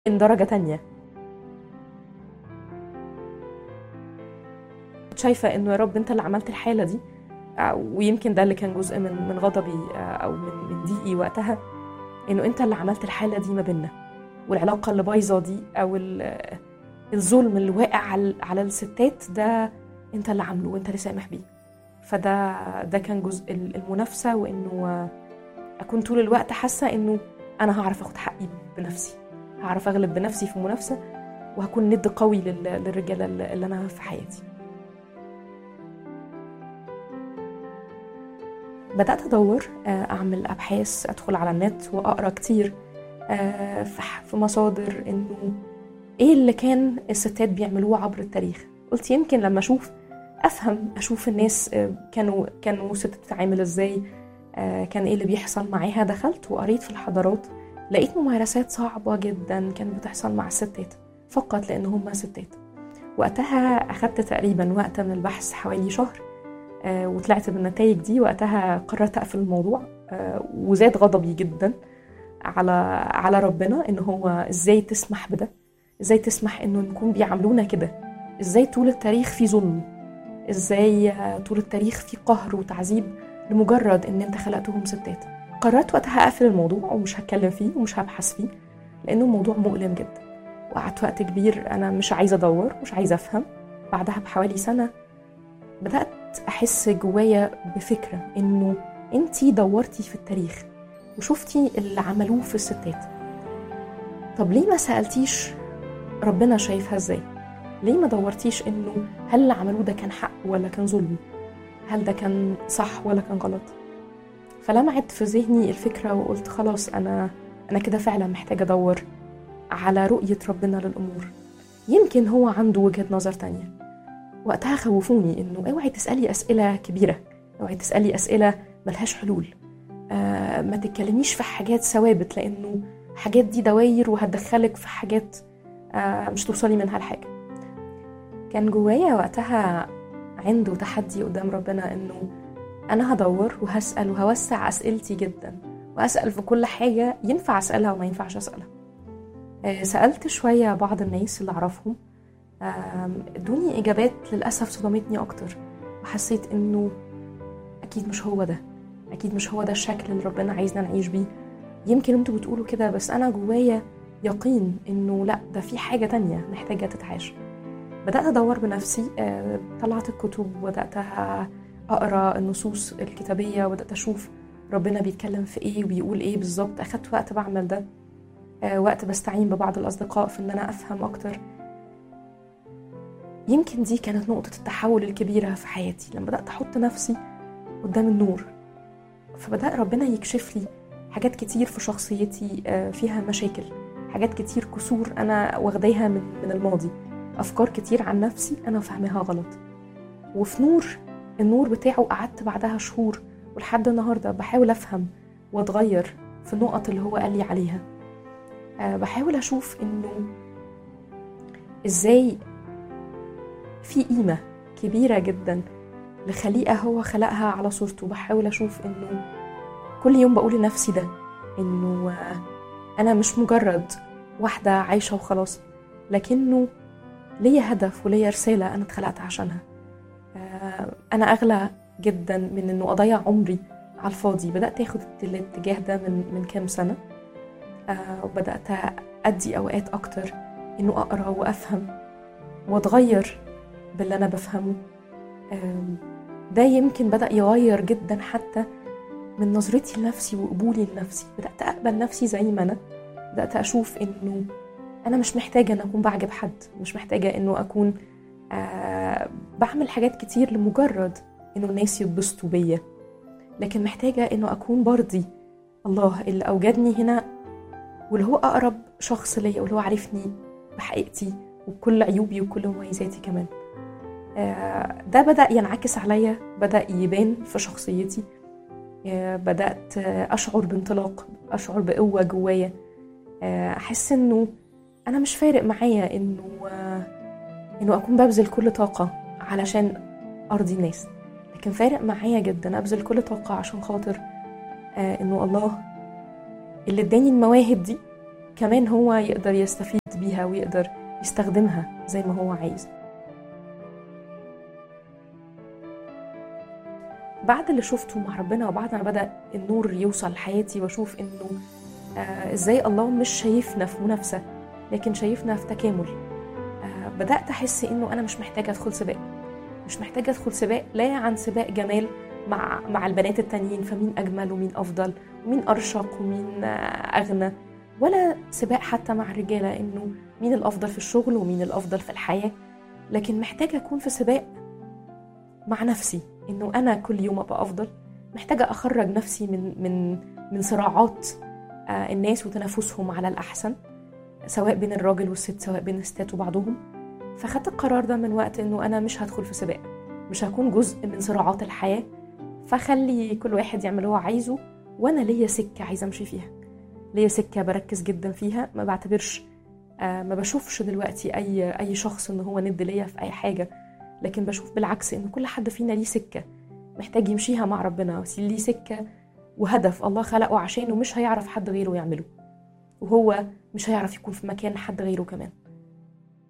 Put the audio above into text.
من درجة تانية شايفة إنه يا رب أنت اللي عملت الحالة دي آه، ويمكن ده اللي كان جزء من من غضبي آه، أو من من ضيقي وقتها إنه أنت اللي عملت الحالة دي ما بيننا والعلاقة اللي بايظة دي أو ال- الظلم اللي واقع على على الستات ده أنت اللي عامله وأنت اللي سامح بيه فده ده كان جزء ال- المنافسة وإنه آه، أكون طول الوقت حاسة إنه أنا هعرف أخد حقي بنفسي هعرف أغلب بنفسي في المنافسة وهكون ند قوي لل- للرجالة اللي اللي أنا في حياتي بدأت أدور آه، أعمل أبحاث أدخل على النت وأقرأ كتير آه، في ح- في مصادر إنه إيه اللي كان الستات بيعملوه عبر التاريخ قلت يمكن لما أشوف أفهم أشوف الناس آه، كانوا كانوا ست بتتعامل إزاي آه، كان إيه اللي بيحصل معاها دخلت وقريت في الحضارات لقيت ممارسات صعبة جدا كانت بتحصل مع الستات فقط لأن هم ستات وقتها أخدت تقريبا وقت من البحث حوالي شهر آه، وطلعت بالنتائج دي وقتها قررت اقفل الموضوع آه، وزاد غضبي جدا على على ربنا ان هو ازاي تسمح بده ازاي تسمح انه نكون بيعاملونا كده ازاي طول التاريخ في ظلم ازاي آه، طول التاريخ في قهر وتعذيب لمجرد ان انت خلقتهم ستات قررت وقتها اقفل الموضوع ومش هتكلم فيه ومش هبحث فيه لانه موضوع مؤلم جدا وقعدت وقت كبير انا مش عايزه ادور مش عايزه افهم بعدها بحوالي سنه بدات احس جوايا بفكره انه انتي دورتي في التاريخ وشفتي اللي عملوه في الستات طب ليه ما سالتيش ربنا شايفها ازاي ليه ما دورتيش انه هل اللي عملوه ده كان حق ولا كان ظلم هل ده كان صح ولا كان غلط فلمعت في ذهني الفكره وقلت خلاص انا انا كده فعلا محتاجه ادور على رؤيه ربنا للامور يمكن هو عنده وجهه نظر تانية وقتها خوفوني انه اوعي تسالي اسئله كبيره اوعي تسالي اسئله ملهاش حلول آه ما تتكلميش في حاجات ثوابت لانه حاجات دي دواير وهتدخلك في حاجات آه مش توصلي منها لحاجه كان جوايا وقتها عنده تحدي قدام ربنا انه انا هدور وهسال وهوسع اسئلتي جدا واسال في كل حاجه ينفع اسالها وما ينفعش اسالها آه سالت شويه بعض الناس اللي اعرفهم آم، ادوني اجابات للاسف صدمتني اكتر وحسيت انه اكيد مش هو ده اكيد مش هو ده الشكل اللي ربنا عايزنا نعيش بيه يمكن انتوا بتقولوا كده بس انا جوايا يقين انه لا ده في حاجه تانية محتاجه تتعاش بدات ادور بنفسي آه، طلعت الكتب وبدات اقرا النصوص الكتابيه وبدات اشوف ربنا بيتكلم في ايه وبيقول ايه بالظبط اخدت وقت بعمل ده آه، وقت بستعين ببعض الاصدقاء في ان انا افهم اكتر يمكن دي كانت نقطة التحول الكبيرة في حياتي لما بدأت أحط نفسي قدام النور فبدأ ربنا يكشف لي حاجات كتير في شخصيتي آه، فيها مشاكل حاجات كتير كسور أنا واخداها من من الماضي أفكار كتير عن نفسي أنا فاهمها غلط وفي نور النور بتاعه قعدت بعدها شهور ولحد النهاردة بحاول أفهم وأتغير في النقط اللي هو قال لي عليها آه، بحاول أشوف إنه إزاي في قيمة كبيرة جدا لخليقة هو خلقها على صورته بحاول أشوف إنه كل يوم بقول لنفسي ده إنه آه، أنا مش مجرد واحدة عايشة وخلاص لكنه ليا هدف وليا رسالة أنا اتخلقت عشانها آه، أنا أغلى جدا من إنه أضيع عمري على الفاضي بدأت أخد الاتجاه ده من من كام سنة آه، وبدأت أدي أوقات أكتر إنه أقرأ وأفهم وأتغير باللي أنا بفهمه آم، ده يمكن بدأ يغير جدا حتى من نظرتي لنفسي وقبولي لنفسي بدأت أقبل نفسي زي ما أنا بدأت أشوف إنه أنا مش محتاجة أن أكون بعجب حد مش محتاجة إنه أكون آه بعمل حاجات كتير لمجرد إنه الناس يتبسطوا بيا لكن محتاجة إنه أكون برضي الله اللي أوجدني هنا واللي هو أقرب شخص ليا واللي هو عارفني بحقيقتي وبكل عيوبي وكل مميزاتي كمان آه، ده بدأ ينعكس عليا بدأ يبان في شخصيتي آه، بدأت آه، أشعر بانطلاق أشعر بقوة جوايا آه، أحس إنه أنا مش فارق معايا إنه آه، إنه أكون ببذل كل طاقة علشان أرضي الناس لكن فارق معايا جدا أبذل كل طاقة عشان خاطر آه، إنه الله اللي اداني المواهب دي كمان هو يقدر يستفيد بيها ويقدر يستخدمها زي ما هو عايز بعد اللي شفته مع ربنا وبعد ما بدأ النور يوصل لحياتي واشوف انه آه ازاي الله مش شايفنا في منافسة لكن شايفنا في تكامل آه بدأت أحس انه أنا مش محتاجة أدخل سباق مش محتاجة أدخل سباق لا عن سباق جمال مع مع البنات التانيين فمين أجمل ومين أفضل ومين أرشق ومين آه أغنى ولا سباق حتى مع الرجالة إنه مين الأفضل في الشغل ومين الأفضل في الحياة لكن محتاجة أكون في سباق مع نفسي إنه أنا كل يوم أبقى أفضل محتاجة أخرج نفسي من من من صراعات الناس وتنافسهم على الأحسن سواء بين الراجل والست سواء بين الستات وبعضهم فخدت القرار ده من وقت إنه أنا مش هدخل في سباق مش هكون جزء من صراعات الحياة فخلي كل واحد يعمل اللي هو عايزه وأنا ليا سكة عايزة أمشي فيها ليا سكة بركز جدا فيها ما بعتبرش آه ما بشوفش دلوقتي أي أي شخص إن هو ند ليا في أي حاجة لكن بشوف بالعكس إن كل حد فينا ليه سكة محتاج يمشيها مع ربنا ليه سكة وهدف الله خلقه عشانه مش هيعرف حد غيره يعمله وهو مش هيعرف يكون في مكان حد غيره كمان